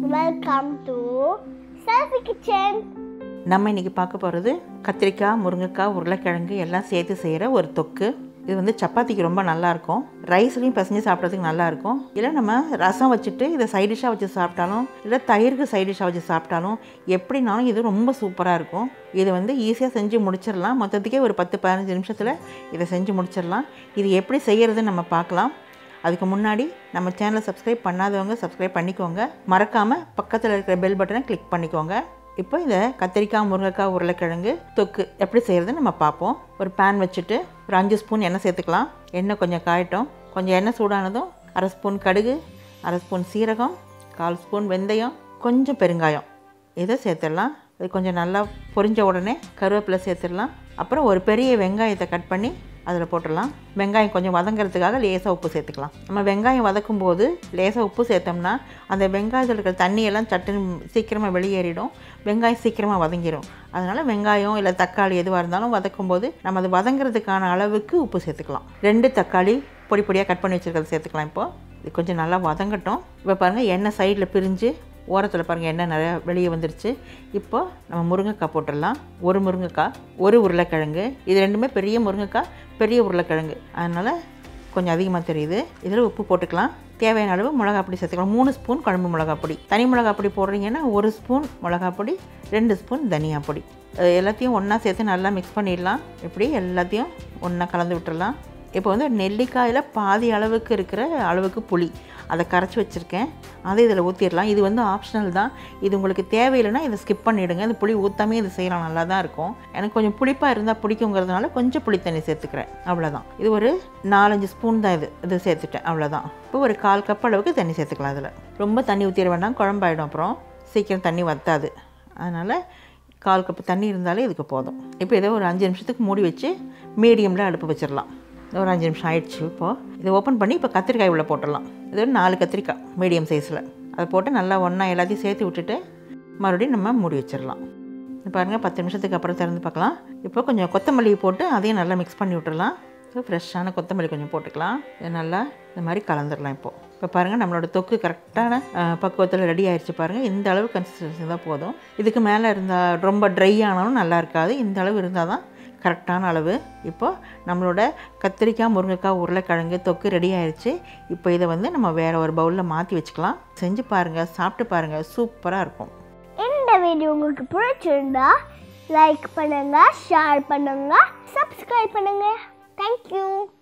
welcome to selfie kitchen நம்ம இன்றைக்கி பார்க்க போகிறது கத்திரிக்காய் முருங்கைக்காய் உருளைக்கிழங்கு எல்லாம் சேர்த்து செய்கிற ஒரு தொக்கு இது வந்து சப்பாத்திக்கு ரொம்ப நல்லாயிருக்கும் ரைஸ்லையும் பிசைஞ்சு சாப்பிட்றதுக்கு நல்லாயிருக்கும் இல்லை நம்ம ரசம் வச்சுட்டு இதை சைட் டிஷ்ஷாக வச்சு சாப்பிட்டாலும் இல்லை தயிருக்கு சைட் டிஷ்ஷாக வச்சு சாப்பிட்டாலும் எப்படினாலும் இது ரொம்ப சூப்பராக இருக்கும் இது வந்து ஈஸியாக செஞ்சு முடிச்சிடலாம் மொத்தத்துக்கே ஒரு பத்து பதினஞ்சு நிமிஷத்தில் இதை செஞ்சு முடிச்சிடலாம் இது எப்படி செய்கிறதுன்னு நம்ம பார்க்கலாம் அதுக்கு முன்னாடி நம்ம சேனலை சப்ஸ்கிரைப் பண்ணாதவங்க சப்ஸ்கிரைப் பண்ணிக்கோங்க மறக்காமல் பக்கத்தில் இருக்கிற பெல் பட்டனை கிளிக் பண்ணிக்கோங்க இப்போ இதை கத்திரிக்காய் முருங்கைக்காய் உருளைக்கிழங்கு தொக்கு எப்படி செய்கிறதுன்னு நம்ம பார்ப்போம் ஒரு பேன் வச்சுட்டு ஒரு அஞ்சு ஸ்பூன் எண்ணெய் சேர்த்துக்கலாம் எண்ணெய் கொஞ்சம் காயட்டும் கொஞ்சம் எண்ணெய் சூடானதும் அரை ஸ்பூன் கடுகு அரை ஸ்பூன் சீரகம் கால் ஸ்பூன் வெந்தயம் கொஞ்சம் பெருங்காயம் இதை சேர்த்துடலாம் இது கொஞ்சம் நல்லா பொரிஞ்ச உடனே கருவேப்பிலை சேர்த்துடலாம் அப்புறம் ஒரு பெரிய வெங்காயத்தை கட் பண்ணி அதில் போட்டுடலாம் வெங்காயம் கொஞ்சம் வதங்கிறதுக்காக லேசாக உப்பு சேர்த்துக்கலாம் நம்ம வெங்காயம் வதக்கும் போது லேசாக உப்பு சேர்த்தோம்னா அந்த வெங்காயத்தில் இருக்கிற தண்ணியெல்லாம் சட்டுன்னு சீக்கிரமாக வெளியேறிடும் வெங்காயம் சீக்கிரமாக வதங்கிடும் அதனால் வெங்காயம் இல்லை தக்காளி எதுவாக இருந்தாலும் வதக்கும் போது நம்ம அது வதங்கிறதுக்கான அளவுக்கு உப்பு சேர்த்துக்கலாம் ரெண்டு தக்காளி பொடி பொடியாக கட் பண்ணி வச்சுருக்கிறத சேர்த்துக்கலாம் இப்போது இது கொஞ்சம் நல்லா வதங்கட்டும் இப்போ பாருங்கள் எண்ணெய் சைடில் பிரிஞ்சு ஓரத்தில் பாருங்கள் எண்ணெய் நிறையா வெளியே வந்துருச்சு இப்போ நம்ம முருங்கைக்காய் போட்டுடலாம் ஒரு முருங்கைக்காய் ஒரு உருளைக்கிழங்கு இது ரெண்டுமே பெரிய முருங்கைக்காய் பெரிய உருளைக்கிழங்கு அதனால் கொஞ்சம் அதிகமாக தெரியுது இதில் உப்பு போட்டுக்கலாம் தேவையான அளவு மிளகா பொடி சேர்த்துக்கலாம் மூணு ஸ்பூன் குழம்பு மிளகா பொடி தனி மிளகா பொடி போடுறீங்கன்னா ஒரு ஸ்பூன் மிளகா பொடி ரெண்டு ஸ்பூன் தனியா பொடி அது எல்லாத்தையும் ஒன்றா சேர்த்து நல்லா மிக்ஸ் பண்ணிடலாம் இப்படி எல்லாத்தையும் ஒன்றா கலந்து விட்டுறலாம் இப்போ வந்து நெல்லிக்காயில் பாதி அளவுக்கு இருக்கிற அளவுக்கு புளி அதை கரைச்சி வச்சுருக்கேன் அதை இதில் ஊற்றிடலாம் இது வந்து ஆப்ஷனல் தான் இது உங்களுக்கு தேவையில்லைன்னா இதை ஸ்கிப் பண்ணிவிடுங்க இந்த புளி ஊற்றாமே இது செய்யலாம் நல்லா தான் இருக்கும் எனக்கு கொஞ்சம் புளிப்பாக இருந்தால் பிடிக்குங்கிறதுனால கொஞ்சம் புளி தண்ணி சேர்த்துக்கிறேன் அவ்வளோதான் இது ஒரு நாலஞ்சு ஸ்பூன் தான் இது இது சேர்த்துட்டேன் அவ்வளோதான் இப்போ ஒரு கால் கப் அளவுக்கு தண்ணி சேர்த்துக்கலாம் அதில் ரொம்ப தண்ணி ஊற்றிட வேண்டாம் குழம்பாயிடும் அப்புறம் சீக்கிரம் தண்ணி வத்தாது அதனால் கால் கப்பு தண்ணி இருந்தாலே இதுக்கு போதும் இப்போ இதை ஒரு அஞ்சு நிமிஷத்துக்கு மூடி வச்சு மீடியமில் அடுப்பு வச்சிடலாம் ஒரு அஞ்சு நிமிஷம் ஆயிடுச்சு இப்போது இதை ஓப்பன் பண்ணி இப்போ கத்திரிக்காய் உள்ளே போட்டுடலாம் இது ஒரு நாலு கத்திரிக்காய் மீடியம் சைஸில் அதை போட்டு நல்லா ஒன்றா எல்லாத்தையும் சேர்த்து விட்டுட்டு மறுபடியும் நம்ம மூடி வச்சிடலாம் பாருங்கள் பத்து நிமிஷத்துக்கு அப்புறம் திறந்து பார்க்கலாம் இப்போ கொஞ்சம் கொத்தமல்லி போட்டு அதையும் நல்லா மிக்ஸ் பண்ணி விட்டுறலாம் ஸோ ஃப்ரெஷ்ஷான கொத்தமல்லி கொஞ்சம் போட்டுக்கலாம் இதை நல்லா இந்த மாதிரி கலந்துடலாம் இப்போது இப்போ பாருங்கள் நம்மளோட தொக்கு கரெக்டான பக்குவத்தில் ரெடி ஆயிடுச்சு பாருங்கள் இந்த அளவு கன்சிஸ்டன்சி தான் போதும் இதுக்கு மேலே இருந்தால் ரொம்ப ட்ரை ஆனாலும் நல்லா இருக்காது இந்த அளவு இருந்தால் தான் கரெக்டான அளவு இப்போ நம்மளோட கத்திரிக்காய் முருங்கைக்காய் உருளைக்கிழங்கு தொக்கு ரெடி ஆயிடுச்சு இப்போ இதை வந்து நம்ம வேறு ஒரு பவுலில் மாற்றி வச்சுக்கலாம் செஞ்சு பாருங்கள் சாப்பிட்டு பாருங்கள் சூப்பராக இருக்கும் இந்த வீடியோ உங்களுக்கு பிடிச்சிருந்தா லைக் பண்ணுங்க ஷேர் பண்ணுங்க சப்ஸ்கிரைப் பண்ணுங்க தேங்க்யூ